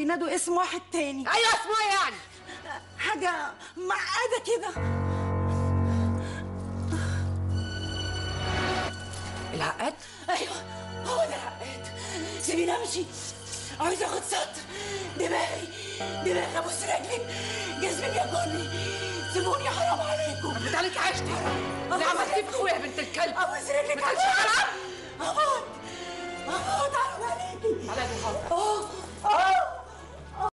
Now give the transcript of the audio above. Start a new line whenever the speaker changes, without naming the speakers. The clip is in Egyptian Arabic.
بينادوا اسم واحد تاني
ايوه اسمه ايه يعني
حاجة معقدة كده
العقاد
ايوه هو ده العقاد سيبيني امشي عايز اخد سطر دماغي دماغي ابوس رجلي جسمي بياكلني سيبوني حرام عليكم
بتعليك عشتي اللي عملتيه في اخويا بنت الكلب
ابوس رجلك
بتعليك